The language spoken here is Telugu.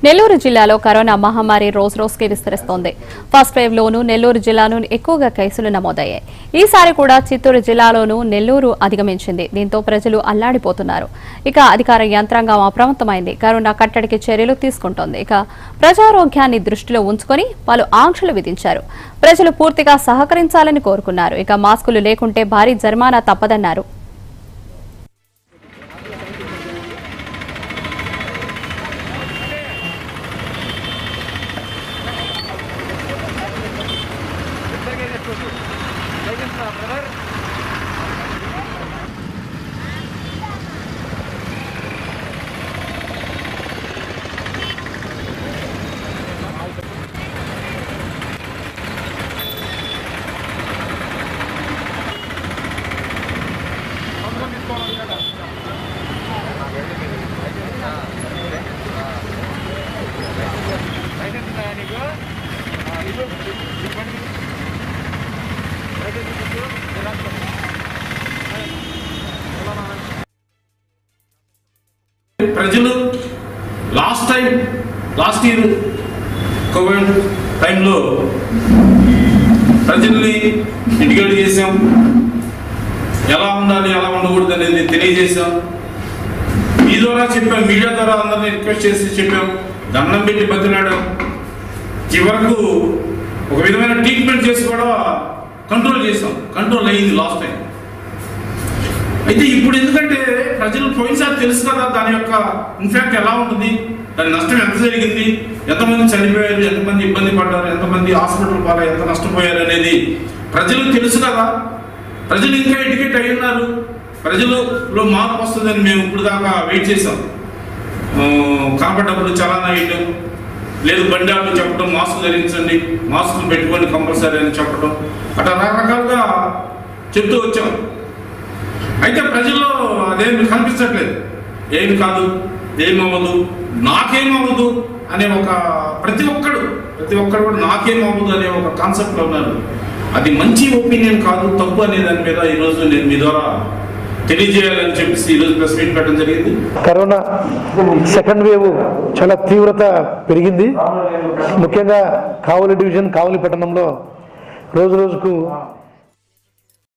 నెల్లూరు జిల్లాలో కరోనా మహమ్మారి రోజు రోజుకి విస్తరిస్తోంది ఫస్ట్ వేవ్ లోనూ నెల్లూరు జిల్లాలో ఎక్కువగా కేసులు నమోదయ్యాయి ఈసారి కూడా చిత్తూరు జిల్లాలోనూ నెల్లూరు అధిగమించింది దీంతో ప్రజలు అల్లాడిపోతున్నారు ఇక అధికార యంత్రాంగం అప్రమత్తమైంది కరోనా కట్టడికి చర్యలు తీసుకుంటోంది ఇక ప్రజారోగ్యాన్ని దృష్టిలో ఉంచుకొని పలు ఆంక్షలు విధించారు ప్రజలు పూర్తిగా సహకరించాలని కోరుకున్నారు ఇక మాస్కులు లేకుంటే భారీ జరిమానా తప్పదన్నారు ప్రజలు last time last year covid టైంలో ప్రజల్ని ఇంటికేట్ చేసాం ఎలా ఉండాలి ఎలా ఉండకూడదు అనేది తెలియజేశాం మీ ద్వారా చెప్పాం మీడియా ద్వారా అందరినీ రిక్వెస్ట్ చేసి చెప్పాం దండం పెట్టి బతినాడాం చివరకు ఒక విధమైన ట్రీట్మెంట్ చేసి కూడా కంట్రోల్ చేసాం కంట్రోల్ అయ్యింది లాస్ట్ టైం అయితే ఇప్పుడు ఎందుకంటే ప్రజలు పోయినసారి తెలుసు కదా దాని యొక్క ఇన్ఫాక్ట్ ఎలా ఉంటుంది దాని నష్టం ఎంత జరిగింది ఎంతమంది చనిపోయారు ఎంతమంది ఇబ్బంది పడ్డారు ఎంతమంది హాస్పిటల్ పాలు ఎంత నష్టపోయారు అనేది ప్రజలకు తెలుసు కదా ప్రజలు ఇంకా ఎడ్యుకేట్ అయి ఉన్నారు ప్రజలలో మార్పు వస్తుందని మేము ఇప్పుడు దాకా వెయిట్ చేసాం ఆ, కనపడ్డప్పుడు చలానా వేయటం లేదు బండి ఆపి చెప్పడం మాస్క్ ధరించండి మాస్కులు పెట్టుకోండి కంపల్సరీ అని చెప్పడం అట్లా రకరకాలుగా చెప్తూ వచ్చాం అయితే ప్రజల్లో అదేమి కనిపించట్లేదు ఏమి కాదు ఏమవ్వదు నాకేమవ్వదు అనే ఒక ప్రతి ఒక్కడు ప్రతి ఒక్కడు కూడా నాకేమవ్వదు అనే ఒక కాన్సెప్ట్లో ఉన్నారు అది మంచి ఒపీనియన్ కాదు తప్పు అనే దాని మీద ఈరోజు నేను మీ ద్వారా తెలియజేయాలని చెప్పేసి ఈరోజు ప్రెస్ మీట్ పెట్టడం జరిగింది కరోనా సెకండ్ వేవ్ చాలా తీవ్రత పెరిగింది ముఖ్యంగా కావలి డివిజన్ కావలి పట్టణంలో రోజు రోజుకు